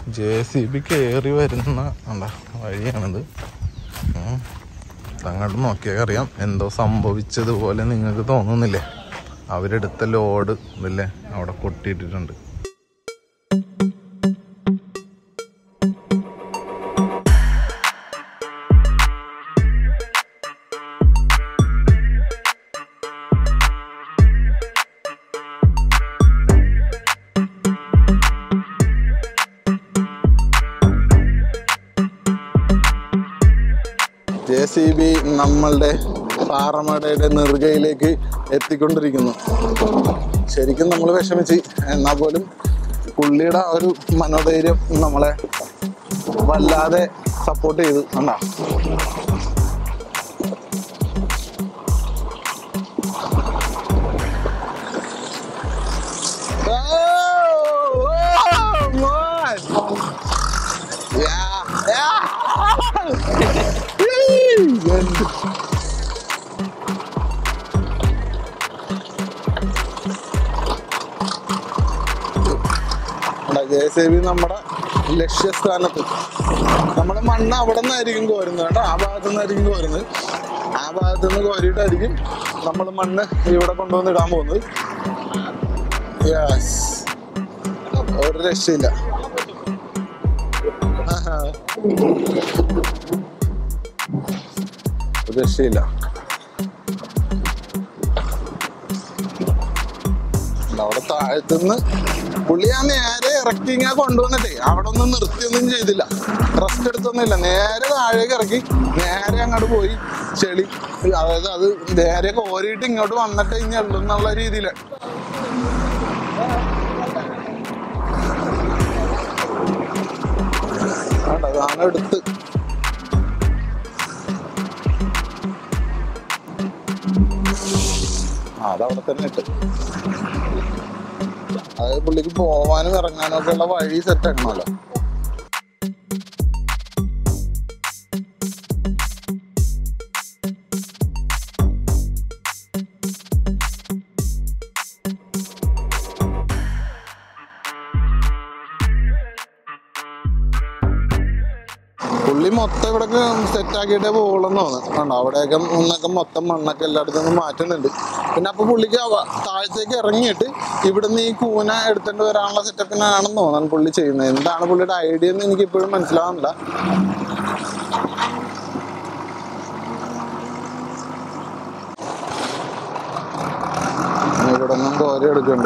J C B കയറി വരുന്ന എന്താ വഴിയാണിത് ഉം. അങ്ങോട്ട് നോക്കിയാൽ അറിയാം എന്തോ സംഭവിച്ചതുപോലെ നിങ്ങൾക്ക് തോന്നുന്നില്ലേ അവരെടുത്ത ലോഡ് ഇതല്ലേ അവിടെ കൊട്ടിയിട്ടിട്ടുണ്ട് ജെ സി ബി നമ്മളുടെ പാറമടയുടെ നെറുകയിലേക്ക് എത്തിക്കൊണ്ടിരിക്കുന്നു ശരിക്കും നമ്മൾ വിഷമിച്ച് എന്നാൽ പോലും പുള്ളിയുടെ ആ ഒരു മനോധൈര്യം നമ്മളെ വല്ലാതെ സപ്പോർട്ട് ചെയ്തു കണ്ടാ ജെ സി ബി നമ്മുടെ ലക്ഷ്യസ്ഥാനത്ത് നമ്മുടെ മണ്ണ് അവിടെ നിന്നായിരിക്കും കോരുന്നത് കേട്ടോ ആ ഭാഗത്തു നിന്നായിരിക്കും കോരുന്നത് ആ ഭാഗത്തു നിന്ന് കോരിയിട്ടായിരിക്കും നമ്മൾ മണ്ണ് ഇവിടെ കൊണ്ടുവന്ന് ഇടാൻ പോകുന്നത് യെസ് ഒരു രക്ഷയില്ല ആഹാ. ഒരു രക്ഷയില്ല അവിടെ താഴത്തുനിന്ന് പുള്ളി ആ നേരെ ഇറക്കി ഇങ്ങനെ കൊണ്ടുവന്നിട്ടേ അവിടെ ഒന്നും നിർത്തിയൊന്നും ചെയ്തില്ല റെസ്റ്റ് എടുത്തൊന്നുമില്ല നേരെ താഴേക്ക് ഇറക്കി നേരെ അങ്ങോട്ട് പോയി ചെളി അതായത് അത് നേരെ കോരിയിട്ട് ഇങ്ങോട്ട് വന്നിട്ട് ഇനി എന്നുള്ള രീതിയില് വേണ്ട അതാണ് എടുത്ത് ആ അതവിടെ തന്നെ ഇട്ട് അതായത് പുള്ളിക്ക് പോവാനും ഇറങ്ങാനും ഒക്കെ ഉള്ള വഴി സെറ്റ് ആക്കണമല്ലോ പുള്ളി മൊത്തം ഇവിടെ സെറ്റ് ആക്കിയിട്ടേ പോകുള്ളെന്ന് തോന്നുന്നു കണ്ടോ അവിടെയൊക്കെ ഒന്നൊക്കെ മൊത്തം മണ്ണൊക്കെ എല്ലായിടത്തും നിന്ന് മാറ്റുന്നുണ്ട് പിന്നെ അപ്പൊ പുള്ളിക്ക് അവ- താഴത്തേക്ക് ഇറങ്ങിയിട്ട് ഇവിടുന്ന് ഈ കൂന എടുത്തിട്ട് വരാനുള്ള സെറ്റപ്പിനാണെന്ന് തോന്നുന്നു പുള്ളി ചെയ്യുന്നത് എന്താണ് പുള്ളിയുടെ ഐഡിയ എന്ന് എനിക്ക് ഇപ്പോഴും മനസ്സിലാവുന്നില്ല ഇവിടെ നിന്നും കോരി എടുക്കുന്നുണ്ട്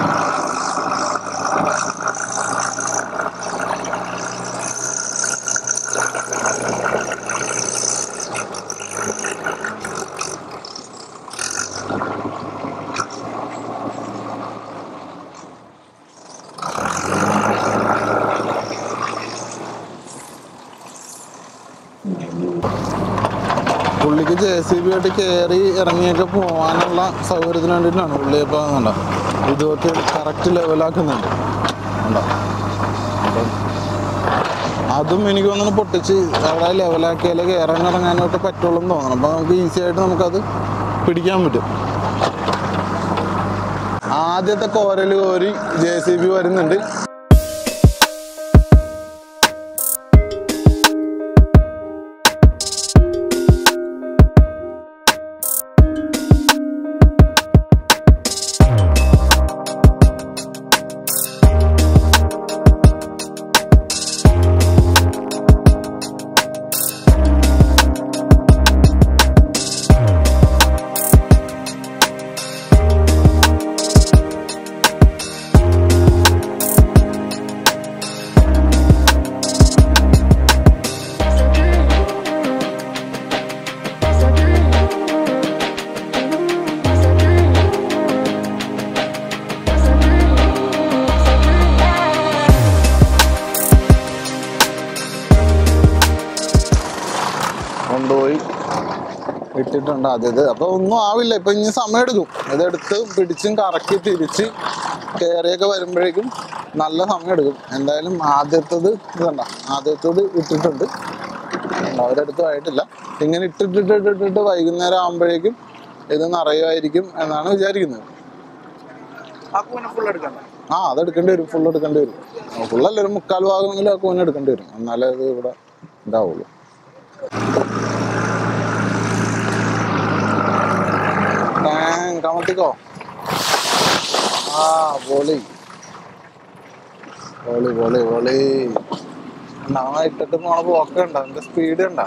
പുള്ളിക്ക് ജെ സി ബി ആയിട്ട് കയറി ഇറങ്ങിയൊക്കെ പോകാനുള്ള സൗകര്യത്തിന് വേണ്ടിയിട്ടാണ് പുള്ളി ഇപ്പോൾ കണ്ടോ ഇതൊക്കെ കറക്റ്റ് ലെവലാക്കുന്നുണ്ട് കണ്ടോ അപ്പം അതും എനിക്ക് തോന്നുന്നു പൊട്ടിച്ച് അവിടെ ലെവലാക്കിയാലേ കയറാൻ ഇറങ്ങാനായിട്ട് പറ്റുള്ളൂ എന്ന് തോന്നണം അപ്പോൾ നമുക്ക് ഈസി ആയിട്ട് നമുക്കത് പിടിക്കാൻ പറ്റും ആദ്യത്തെ കോരൽ കോരി ജെ സി ബി വരുന്നുണ്ട് കൊണ്ടുപോയി ഇട്ടിട്ടുണ്ട് ആദ്യത് അപ്പൊ ഒന്നും ആവില്ല ഇപ്പൊ ഇനി സമയം എടുക്കും ഇതെടുത്ത് പിടിച്ചും കറക്കി തിരിച്ച് കയറിയൊക്കെ വരുമ്പോഴേക്കും നല്ല സമയം എടുക്കും എന്തായാലും ആദ്യത്തത് ഇതണ്ട ആദ്യത്തത് ഇട്ടിട്ടുണ്ട് കണ്ടോ, അവരടുത്തും ആയിട്ടില്ല ഇങ്ങനെ ഇട്ടിട്ടിട്ടിട്ടിട്ട് വൈകുന്നേരം ആകുമ്പോഴേക്കും ഇത് നിറയുമായിരിക്കും എന്നാണ് വിചാരിക്കുന്നത് ആ കൂന ഫുൾ എടുക്കണ്ട ആ അത് എടുക്കേണ്ടി വരും ഫുൾ എടുക്കേണ്ടി വരും ഫുള്ളല്ല ഒരു മുക്കാൽ ഭാഗമെങ്കിലും ആ കൂന എടുക്കേണ്ടി വരും എന്നാലേ അത് ഇവിടെ ഇതാവുള്ളൂ ടാങ്, കമത്തിക്കോ ആ പൊളി പൊളി പൊളി പൊളി നാ ഇട്ടിട്ട് പോണ പോക്കുണ്ടോ എന്റെ സ്പീഡ് ഉണ്ടോ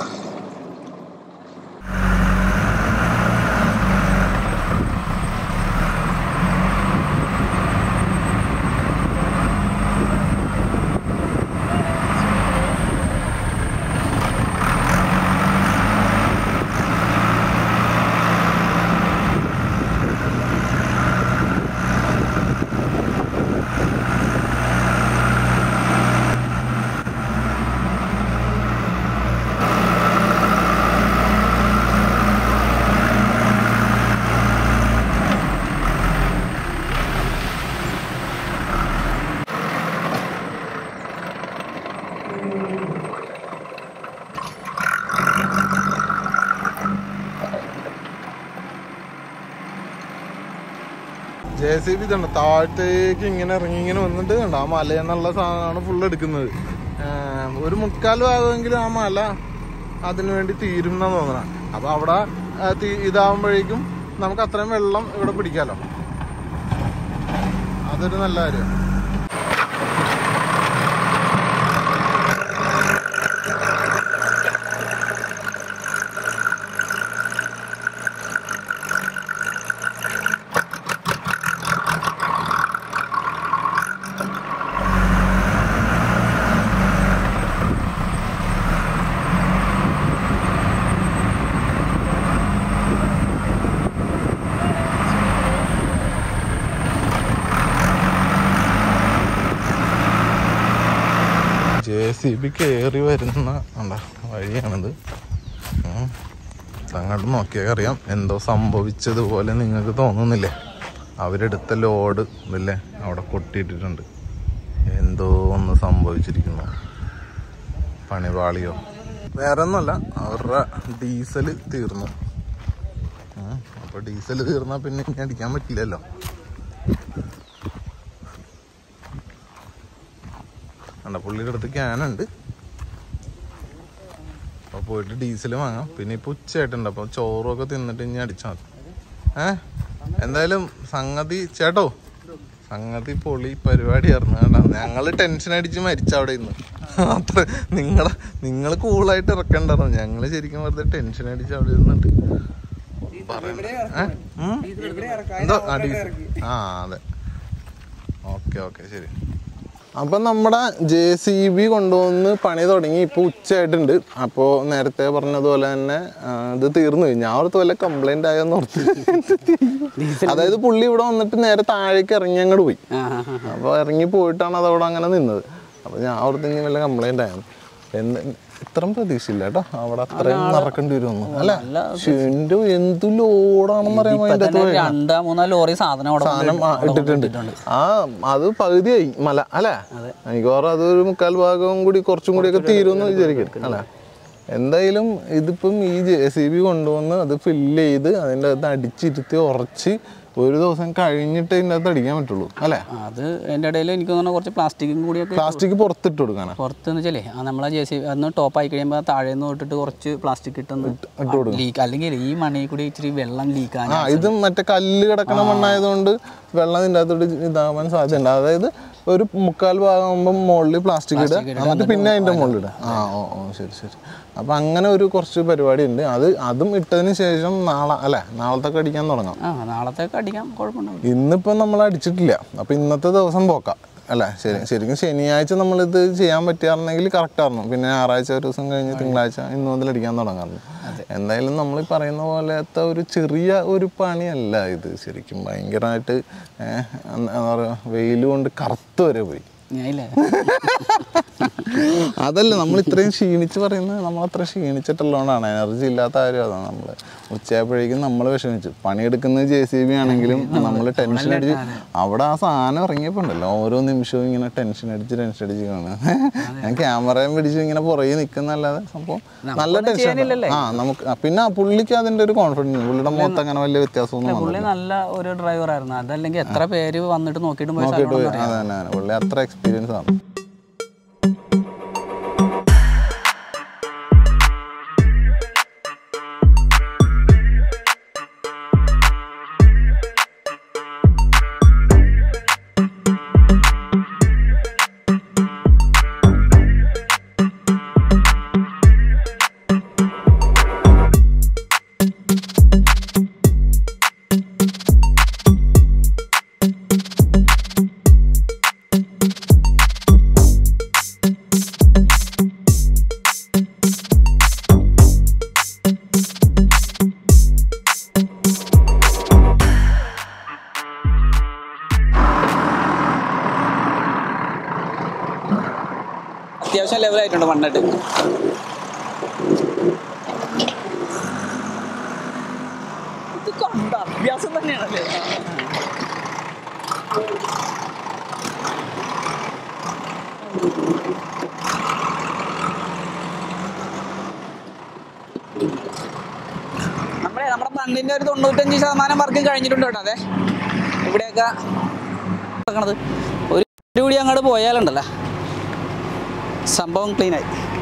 ജെ സി ബി ഇതുണ്ട് താഴത്തേക്ക് ഇങ്ങനെ ഇറങ്ങി ഇങ്ങനെ വന്നിട്ട് കണ്ടോ ആ മലയെന്നുള്ള സാധനമാണ് ഫുൾ എടുക്കുന്നത് ഏം, ഒരു മുക്കാൽ ഭാഗമെങ്കിലും ആ മല അതിനു വേണ്ടി തീരും എന്നാ തോന്നണ അപ്പൊ അവിടെ ആ, തീ- ഇതാവുമ്പോഴേക്കും നമുക്ക് അത്രയും വെള്ളം ഇവിടെ പിടിക്കാലോ അതൊരു നല്ല കാര്യം ജെ സി ബി കയറി വരുന്ന ഉണ്ട വഴിയാണിത് ഉം. അങ്ങോട്ട് നോക്കിയാൽ അറിയാം എന്തോ സംഭവിച്ചതുപോലെ നിങ്ങൾക്ക് തോന്നുന്നില്ലേ അവരെടുത്ത ലോഡ് ഇല്ലേ അവിടെ കൊട്ടിയിട്ടിട്ടുണ്ട് എന്തോ ഒന്ന് സംഭവിച്ചിരിക്കുന്നു പണിപാളിയോ വേറെ ഒന്നുമല്ല അവരുടെ ഡീസൽ തീർന്നു ഉം. അപ്പൊ ഡീസൽ തീർന്നാൽ പിന്നെ ഇനി അടിക്കാൻ പറ്റില്ലല്ലോ കണ്ട പുള്ളിയുടെ അടുത്ത് ക്യാനുണ്ട് അപ്പൊ പോയിട്ട് ഡീസൽ വാങ്ങാം പിന്നെ ഇപ്പൊ ഉച്ചയായിട്ടുണ്ട് അപ്പൊ ചോറൊക്കെ തിന്നിട്ട് ഇനി അടിച്ചാൽ മതി ഏ എന്തായാലും സംഗതി ചേട്ടോ സംഗതി പൊളി പരിപാടിയായിരുന്നു കേട്ടോ ഞങ്ങള് ടെൻഷൻ അടിച്ച് മരിച്ച അവിടെ ഇന്ന് അത്ര നിങ്ങളെ നിങ്ങൾ കൂളായിട്ട് ഇറക്കണ്ടായിരുന്നു ഞങ്ങള് ശരിക്കും വെറുതെ ടെൻഷൻ അടിച്ച് അവിടെ ഇരുന്നിട്ട് പറയണ്ട. ഏ? ഉം? എന്തോ ആ ഡീസൽ ആ അതെ ഓക്കെ ഓക്കെ ശരി അപ്പൊ നമ്മുടെ ജെ സി ബി കൊണ്ടുവന്ന് പണി തുടങ്ങി ഇപ്പൊ ഉച്ചയായിട്ടുണ്ട് അപ്പോ നേരത്തെ പറഞ്ഞതുപോലെ തന്നെ ആ, ഇത് തീർന്നു പോയി. ഞാൻ ഓർത്ത് വല്ല കംപ്ലൈന്റ് ആയോന്ന് ഓർത്ത് അതായത് പുള്ളി ഇവിടെ വന്നിട്ട് നേരെ താഴേക്ക് ഇറങ്ങി അങ്ങോട്ട് പോയി ആ, ആ, ആ. അപ്പൊ ഇറങ്ങി പോയിട്ടാണ് അത് അവിടെ അങ്ങനെ നിന്നത് അപ്പൊ ഞാൻ ഓർത്ത് ഇനി വല്ല കംപ്ലൈന്റ് ആയെന്ന് എന്ന് ഇത്രയും പ്രതീക്ഷയില്ല കേട്ടോ അവിടെ അത്രയും നടക്കേണ്ടി വരുമെന്ന് അല്ല എന്റെ എന്തു ലോഡാണെന്ന് അറിയാൻ ഇപ്പൊ തന്നെ രണ്ടാ മൂന്നാ ലോറി സാധനം അവിടെ സാധനം ആ, ഇട്ടിട്ടുണ്ട് ആ അത് പകുതിയായി മല അല്ലേ മിക്കവാറും അതൊരു മുക്കാൽ ഭാഗവും കൂടി കുറച്ചും കൂടി ഒക്കെ തീരുമെന്ന് വിചാരിക്കും അല്ലേ എന്തായാലും ഇതിപ്പം ഈ ജെ സി ബി കൊണ്ടുവന്ന് അത് ഫില്ല് ചെയ്ത് അതിൻ്റെ അകത്ത് അടിച്ചിരുത്തി ഉറച്ച് ഒരു ദിവസം കഴിഞ്ഞിട്ട് ഇതിൻ്റെ അകത്ത് അടിക്കാൻ പറ്റുള്ളൂ അല്ലേ അത് എൻ്റെ ഇടയിൽ എനിക്ക് തോന്നുന്നു കുറച്ച് പ്ലാസ്റ്റിക്കും കൂടിയൊക്കെ പ്ലാസ്റ്റിക് പുറത്തിട്ട് കൊടുക്കാനാ പുറത്തെന്ന് വെച്ചാലേ ആ നമ്മളെ ജെ സി അന്ന് ടോപ്പ് ആയി കഴിയുമ്പോൾ താഴെ നിന്ന് തൊട്ടിട്ട് കുറച്ച് പ്ലാസ്റ്റിക് ഇട്ടൊന്ന് ലീക്ക് അല്ലെങ്കിൽ ഈ മണിയിൽ കൂടി ഇച്ചിരി വെള്ളം ലീക്കാൻ ആ ഇത് മറ്റേ കല്ല് കിടക്കണ മണ്ണായതുകൊണ്ട് വെള്ളം ഇതിൻ്റെ അകത്തോട്ട് ഇതാവാൻ സാധ്യതയുണ്ട് അതായത് ഒരു മുക്കാൽ ഭാഗമാകുമ്പോൾ മുകളിൽ പ്ലാസ്റ്റിക് ഇടുക എന്നിട്ട് പിന്നെ അതിൻ്റെ മുകളിൽ ഇടുക ആ ഓ ഓ ശരി ശരി അപ്പം അങ്ങനെ ഒരു കുറച്ച് പരിപാടി ഉണ്ട് അത് അതും ഇട്ടതിന് ശേഷം നാളെ അല്ലേ നാളത്തൊക്കെ അടിക്കാൻ തുടങ്ങാം ആ നാളത്തേക്ക് അടിക്കാം കുഴപ്പമുണ്ടാവില്ല ഇന്നിപ്പം നമ്മൾ അടിച്ചിട്ടില്ല അപ്പം ഇന്നത്തെ ദിവസം പോക്കാം അല്ലേ ശരി ശരിക്കും ശനിയാഴ്ച നമ്മളിത് ചെയ്യാൻ പറ്റിയായിരുന്നെങ്കിൽ കറക്റ്റ് ആയിരുന്നു പിന്നെ ഞായറാഴ്ച ഒരു ദിവസം കഴിഞ്ഞ് തിങ്കളാഴ്ച ഇന്ന് മുതൽ അടിക്കാൻ തുടങ്ങാറുണ്ട് എന്തായാലും നമ്മൾ ഈ പറയുന്ന പോലത്തെ ഒരു ചെറിയ ഒരു പണിയല്ല ഇത് ശരിക്കും ഭയങ്കരമായിട്ട് ഏഹ്, എന്താ പറയുക വെയിൽ കൊണ്ട് കറുത്ത് വരെ പോയി ഞാനില്ലേ അതല്ല നമ്മൾ ഇത്രയും ക്ഷീണിച്ച് പറയുന്നത് നമ്മൾ അത്ര ക്ഷീണിച്ചിട്ടുള്ളതുകൊണ്ടാണ് എനർജി ഇല്ലാത്ത കാര്യം അതാണ് നമ്മൾ ഉച്ചയായപ്പോഴേക്കും നമ്മൾ വിഷമിച്ചു പണിയെടുക്കുന്നത് ജെ സി ബി ആണെങ്കിലും നമ്മൾ ടെൻഷൻ അടിച്ച് അവിടെ ആ സാധനം ഇറങ്ങിയപ്പോൾ ഉണ്ടല്ലോ ഓരോ നിമിഷവും ഇങ്ങനെ ടെൻഷൻ അടിച്ച് ടെൻഷൻ അടിച്ച് കാണുക ഞാൻ ക്യാമറയും പിടിച്ച് ഇങ്ങനെ പുറകെ നിൽക്കുന്നല്ലാതെ സംഭവം നല്ല ടെൻഷൻ ചെയ്യാനില്ലല്ലേ? ആ നമുക്ക് ആ, പിന്നെ ആ പുള്ളിക്ക് അതിൻ്റെ ഒരു കോൺഫിഡൻസ് പുള്ളിയുടെ മുഖത്ത് അങ്ങനെ വലിയ വ്യത്യാസമൊന്നും വന്നില്ല പുള്ളി നല്ല ഒരു ഡ്രൈവർ ആയിരുന്നു അതല്ലെങ്കിൽ എത്ര പേര് വന്നിട്ട് നോക്കിയിട്ട് പോയി നോക്കിയിട്ട് സ്ഥലം പോയി. അതെ തന്നെ തന്നെ. പുള്ളി അത്ര എക്സ്പീരിയൻസ് ആണ് അത്യാവശ്യം ലെവലായിട്ടുണ്ട് മണ്ണിട്ട് ഇത് കണ്ട അഭ്യാസം തന്നെയാണല്ലേ നമ്മുടെ നമ്മുടെ മണ്ണിന്റെ ഒരു തൊണ്ണൂറ്റഞ്ച് ശതമാനം വർക്കും കഴിഞ്ഞിട്ടുണ്ട് കേട്ടോ അതെ ഇവിടെയൊക്കെ നടക്കണത് ഒരു കൂടി അങ്ങോട്ട് പോയാലുണ്ടല്ലോ സംഭവം ക്ലീനായി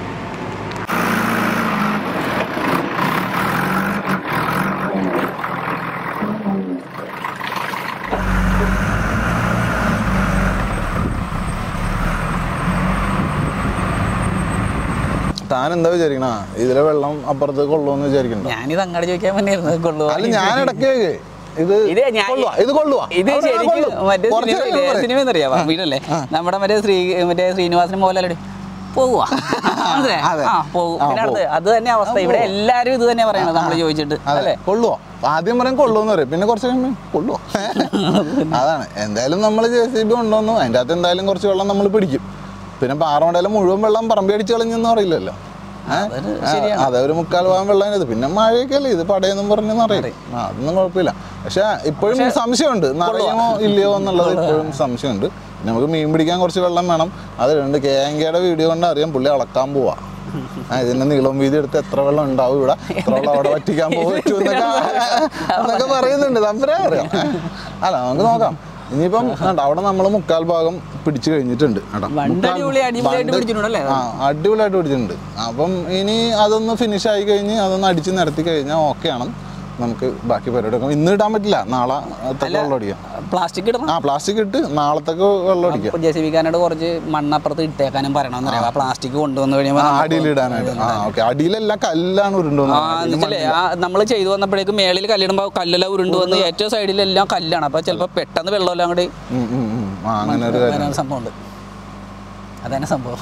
താൻ എന്താ വിചാരിക്കണ ഇതിലെ വെള്ളം അപ്പുറത്ത് കൊള്ളുമെന്ന് വിചാരിക്കണ്ട ഞാനിത് അങ്ങോട്ട് ചോദിക്കാൻ വേണ്ടിയായിരുന്നു കൊള്ളുവോ അല്ല ഞാൻ ഇടയ്ക്ക് ഇത് ഇത് ഞാൻ- കൊള്ളുവാ ഇത് കൊള്ളുവാ ഇത് അവിടെ ശരിക്കും കൊള്ളും. മറ്റേ കുറച്ച് സിനിമ കഴിയുമ്പോ പറയും. സിനിമ എന്നറിയാം വീടല്ലേ നമ്മുടെ മറ്റേ ശ്രീ മറ്റേ ശ്രീനിവാസനും മോഹൻലാലി പോവുക മനസ്സിലായോ? അതെ. ആ പോകും ആ, പിന്നെ അടുത്ത് പോകും. അത് തന്നെ അവസ്ഥ ഇവിടെ എല്ലാരും ഇത് തന്നെ പറയണത് നമ്മൾ ചോദിച്ചിട്ട് അതെ അല്ലേ കൊള്ളുവോ ആദ്യം പറയും കൊള്ളുമെന്ന് പറയും പിന്നെ കുറച്ച് കഴിയുമ്പോൾ കൊള്ളുവോ അതാണ് എന്തായാലും നമ്മൾ ജെ സി ബി കൊണ്ടുവന്നു അതിൻ്റെ അകത്ത് എന്തായാലും കുറച്ച് വെള്ളം നമ്മൾ പിടിക്കും പിന്നെ പാറമടയിലെ മുഴുവൻ വെള്ളം പറമ്പി അടിച്ച് കളഞ്ഞെന്ന് പറയില്ലല്ലോ ഏ? അതൊരു ആ, അതെ ഒരു മുക്കാൽ ഭാഗം വെള്ളം ഇത് പിന്നെ മഴയൊക്കെ അല്ലേ ഇത് പടയെന്നും പറഞ്ഞെന്ന് അറിയാം ആ അതൊന്നും കുഴപ്പമില്ല പക്ഷെ ഇപ്പോഴും സംശയമുണ്ട് നിറയുമോ ഇല്ലയോ എന്നുള്ളത് ഇപ്പോഴും സംശയമുണ്ട് നമുക്ക് മീൻ പിടിക്കാൻ കുറച്ച് വെള്ളം വേണം അത് രണ്ട് കെ എൻ കെയുടെ വീഡിയോ കൊണ്ട് അറിയാം പുള്ളി അളക്കാൻ പോവാ ആ, ഇതിന്റെ നീളം വീതി എടുത്ത് എത്ര വെള്ളം ഉണ്ടാവും ഇവിടെ എത്ര വെള്ളം അവിടെ വറ്റിക്കാൻ പറ്റൂ എന്നൊക്കെ എന്നൊക്കെ പറയുന്നുണ്ട് തമ്പരാ അറിയാം അല്ല നമുക്ക് നോക്കാം ഇനിയിപ്പം കണ്ടോ, അവിടെ നമ്മൾ മുക്കാൽ ഭാഗം പിടിച്ചു കഴിഞ്ഞിട്ടുണ്ട് കേട്ടോ വണ്ട് മുക്കാൽ- അടിപൊളി അടിപൊളിയായിട്ട് വണ്ട് പിടിച്ചിട്ടുണ്ടല്ലേ ആ അടിപൊളിയായിട്ട് പിടിച്ചിട്ടുണ്ട് അപ്പം ഇനി അതൊന്ന് ഫിനിഷ് ആയി കഴിഞ്ഞ് അതൊന്ന് അടിച്ച് നിരത്തി കഴിഞ്ഞാൽ ഓക്കെ ആണ് നമുക്ക് ബാക്കി പരിപാടി എടുക്കാം ഇന്ന് ഇടാൻ പറ്റില്ല നാളെ വെള്ളം അടിക്കാം പ്ലാസ്റ്റിക് ഇടണം ആ പ്ലാസ്റ്റിക് ഇട്ട് നാളത്തേക്ക് വെള്ളം അടിക്കാം ജെ സി ബിക്കാനോട് കുറച്ച് മണ്ണപ്പുറത്ത് ഇട്ടേക്കാനും പറയണമെന്ന് അറിയാം ആ പ്ലാസ്റ്റിക് കൊണ്ടുവന്ന് കഴിയുമ്പോൾ ആ അടിയിൽ ഇടാനായിട്ട് ആ ഓക്കെ അടിയിലെല്ലാം കല്ലാണ് ആ ഉരുണ്ടോന്ന് എന്നുവെച്ചാലേ ആ നമ്മൾ ചെയ്തു വന്നപ്പോഴേക്കും മേളിൽ കല്ലിടുമ്പോൾ കല്ലെല്ലാം ഉരുണ്ട് വന്ന് ഏറ്റവും സൈഡിലെല്ലാം കല്ലാണ് അപ്പോൾ ചിലപ്പോൾ പെട്ടെന്ന് വെള്ളമെല്ലാം അങ്ങോട്ട് ഉം, ഉം, ഉം. ആ അങ്ങനെ ഒരു കാര്യം അങ്ങനെ സംഭവമുണ്ട് അതന്നെ സംഭവം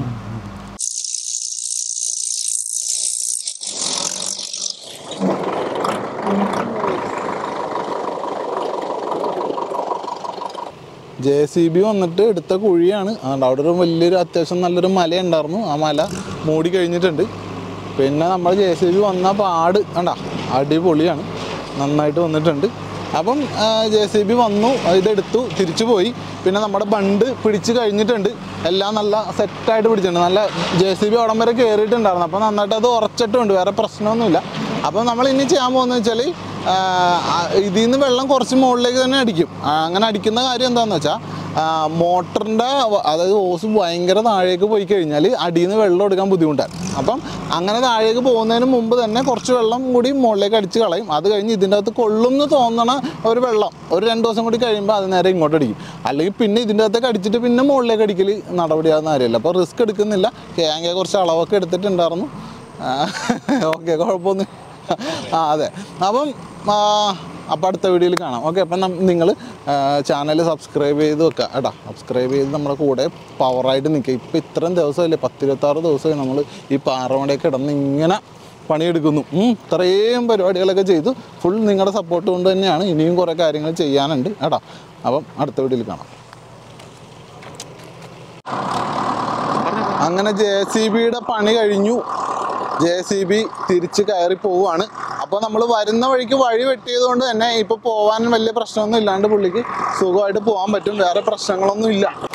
ജെ സി ബി വന്നിട്ട് എടുത്ത കുഴിയാണ് അതുകൊണ്ട് അവിടെ ഒരു വലിയൊരു അത്യാവശ്യം നല്ലൊരു മല ഉണ്ടായിരുന്നു ആ മല മൂടി കഴിഞ്ഞിട്ടുണ്ട് പിന്നെ നമ്മൾ ജെ സി ബി വന്ന പാട് കണ്ട അടിപൊളിയാണ് നന്നായിട്ട് വന്നിട്ടുണ്ട് അപ്പം ജെ സി ബി വന്നു ഇതെടുത്തു തിരിച്ചു പോയി പിന്നെ നമ്മുടെ ബണ്ട് പിടിച്ച് കഴിഞ്ഞിട്ടുണ്ട് എല്ലാം നല്ല സെറ്റായിട്ട് പിടിച്ചിട്ടുണ്ട് നല്ല ജെ സി ബി അവിടം വരെ കയറിയിട്ടുണ്ടായിരുന്നു അപ്പോൾ നന്നായിട്ട് അത് ഉറച്ചിട്ടുണ്ട് വേറെ പ്രശ്നമൊന്നുമില്ല അപ്പോൾ നമ്മൾ ഇനി ചെയ്യാൻ പോകുന്നത് വെച്ചാൽ ഇതിൽ നിന്ന് വെള്ളം കുറച്ച് മുകളിലേക്ക് തന്നെ അടിക്കും ആ, അങ്ങനെ അടിക്കുന്ന കാര്യം എന്താണെന്ന് വെച്ചാൽ മോട്ടറിൻ്റെ അതായത് ഓസ് ഭയങ്കര താഴേക്ക് പോയി കഴിഞ്ഞാൽ അടിയിൽ നിന്ന് വെള്ളം എടുക്കാൻ ബുദ്ധിമുട്ടാണ് അപ്പം അങ്ങനെ താഴേക്ക് പോകുന്നതിന് മുമ്പ് തന്നെ കുറച്ച് വെള്ളം കൂടി മുകളിലേക്ക് അടിച്ച് കളയും അത് കഴിഞ്ഞ് ഇതിൻ്റെ അകത്ത് കൊള്ളും എന്ന് തോന്നണ ഒരു വെള്ളം ഒരു രണ്ട് ദിവസം കൂടി കഴിയുമ്പോൾ അത് നേരെ ഇങ്ങോട്ട് അടിക്കും അല്ലെങ്കിൽ പിന്നെ ഇതിൻ്റെ അകത്തേക്ക് അടിച്ചിട്ട് പിന്നെ മുകളിലേക്ക് അടിക്കൽ നടപടിയാകുന്ന കാര്യമില്ല അപ്പോൾ റിസ്ക് എടുക്കുന്നില്ല കേങ്ങ കുറച്ച് അളവൊക്കെ എടുത്തിട്ടുണ്ടായിരുന്നു ഓക്കെ കുഴപ്പമൊന്നും ആ അതെ അപ്പം ആ, അപ്പം അടുത്ത വീഡിയോയിൽ കാണാം ഓക്കെ അപ്പം നിങ്ങൾ ചാനൽ സബ്സ്ക്രൈബ് ചെയ്ത് വെക്കുക കേട്ടോ സബ്സ്ക്രൈബ് ചെയ്ത് നമ്മുടെ കൂടെ പവറായിട്ട് നിൽക്കുക ഇപ്പം ഇത്രയും ദിവസമല്ലേ പത്തിരുപത്താറ് ദിവസമായി നമ്മൾ ഈ പാറമടയൊക്കെ കിടന്ന് ഇങ്ങനെ പണിയെടുക്കുന്നു ഉം, ഇത്രയും പരിപാടികളൊക്കെ ചെയ്തു ഫുൾ നിങ്ങളുടെ സപ്പോർട്ട് കൊണ്ട് തന്നെയാണ് ഇനിയും കുറേ കാര്യങ്ങൾ ചെയ്യാനുണ്ട് കേട്ടോ അപ്പം അടുത്ത വീഡിയോയിൽ കാണാം അങ്ങനെ ജെ സി ബിയുടെ പണി കഴിഞ്ഞു ജെ സി ബി തിരിച്ച് കയറി പോവുകയാണ് അപ്പോൾ നമ്മൾ വരുന്ന വഴിക്ക് വഴി വെട്ടിയത് കൊണ്ട് തന്നെ ഇപ്പോൾ പോകാൻ വലിയ പ്രശ്നമൊന്നും ഇല്ലാണ്ട് പുള്ളിക്ക് സുഖമായിട്ട് പോകാൻ പറ്റും വേറെ പ്രശ്നങ്ങളൊന്നും ഇല്ല